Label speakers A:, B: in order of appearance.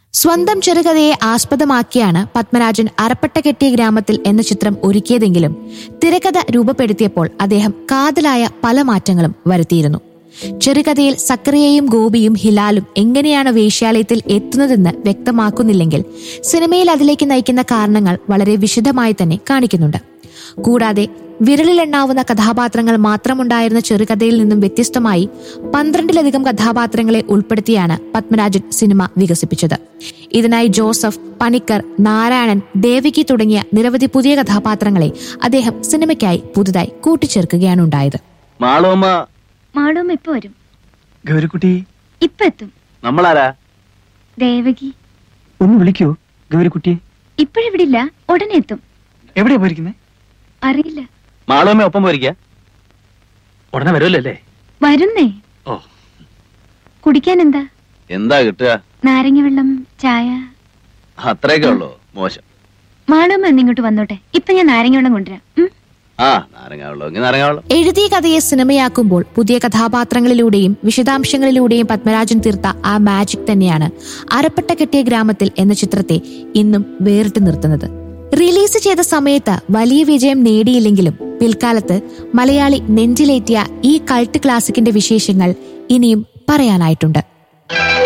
A: സ്വന്തം ചെറുകഥയെ ആസ്പദമാക്കിയാണ് പത്മരാജൻ അരപ്പട്ട കെട്ടിയ ഗ്രാമത്തിൽ എന്ന ചിത്രം ഒരുക്കിയതെങ്കിലും തിരക്കഥ രൂപപ്പെടുത്തിയപ്പോൾ അദ്ദേഹം കാതലായ പല മാറ്റങ്ങളും വരുത്തിയിരുന്നു ചെറുകഥയിൽ സക്രിയയും ഗോപിയും ഹിലാലും എങ്ങനെയാണ് വേശ്യാലയത്തിൽ എത്തുന്നതെന്ന് വ്യക്തമാക്കുന്നില്ലെങ്കിൽ സിനിമയിൽ അതിലേക്ക് നയിക്കുന്ന കാരണങ്ങൾ വളരെ വിശദമായി തന്നെ കാണിക്കുന്നുണ്ട് കൂടാതെ വിരലിലെണ്ണാവുന്ന കഥാപാത്രങ്ങൾ മാത്രമുണ്ടായിരുന്ന ചെറുകഥയിൽ നിന്നും വ്യത്യസ്തമായി പന്ത്രണ്ടിലധികം കഥാപാത്രങ്ങളെ ഉൾപ്പെടുത്തിയാണ് പത്മരാജൻ സിനിമ വികസിപ്പിച്ചത് ഇതിനായി ജോസഫ് പണിക്കർ നാരായണൻ ദേവികി തുടങ്ങിയ നിരവധി പുതിയ കഥാപാത്രങ്ങളെ അദ്ദേഹം സിനിമയ്ക്കായി പുതുതായി കൂട്ടിച്ചേർക്കുകയാണ് ഉണ്ടായത്
B: മാളോമ്മ
C: മാളൂമ്മ ഇപ്പൊ വരും
D: ഗൗരിക്കുട്ടി
C: ഇപ്പൊ എത്തും
B: നമ്മളാരാ
C: ദേവകി
D: ഒന്ന് വിളിക്കൂ ഗൗരിക്കുട്ടിയെ
C: ഇപ്പോഴിവിടില്ല ഉടനെ എത്തും
D: എവിടെയാ പോയിരിക്കുന്നത്
C: അറിയില്ല
B: മാളോമ്മ ഒപ്പം പോയിരിക്ക
D: ഉടനെ വരുമല്ലോ അല്ലേ
C: വരുന്നേ
D: ഓ
C: കുടിക്കാൻ എന്താ
B: എന്താ കിട്ടുക
C: നാരങ്ങ വെള്ളം ചായ
B: അത്രയൊക്കെ ഉള്ളൂ മോശം
C: മാളൂമ്മ ഒന്ന് ഇങ്ങോട്ട് വന്നോട്ടെ ഇപ്പൊ ഞാൻ നാരങ്ങ വെള്ളം കൊണ്ടുവരാം ഉം?
B: ആ നാരങ്ങ വെള്ളം എങ്കിൽ നാരങ്ങ വെള്ളം
A: എഴുതിയ കഥയെ സിനിമയാക്കുമ്പോൾ പുതിയ കഥാപാത്രങ്ങളിലൂടെയും വിശദാംശങ്ങളിലൂടെയും പത്മരാജൻ തീർത്ത ആ മാജിക് തന്നെയാണ് അരപ്പട്ട കെട്ടിയ ഗ്രാമത്തിൽ എന്ന ചിത്രത്തെ ഇന്നും വേറിട്ട് നിർത്തുന്നത് റിലീസ് ചെയ്ത സമയത്ത് വലിയ വിജയം നേടിയില്ലെങ്കിലും പിൽക്കാലത്ത് മലയാളി നെഞ്ചിലേറ്റിയ ഈ കൾട്ട് ക്ലാസിക്കിന്റെ വിശേഷങ്ങൾ ഇനിയും പറയാനായിട്ടുണ്ട്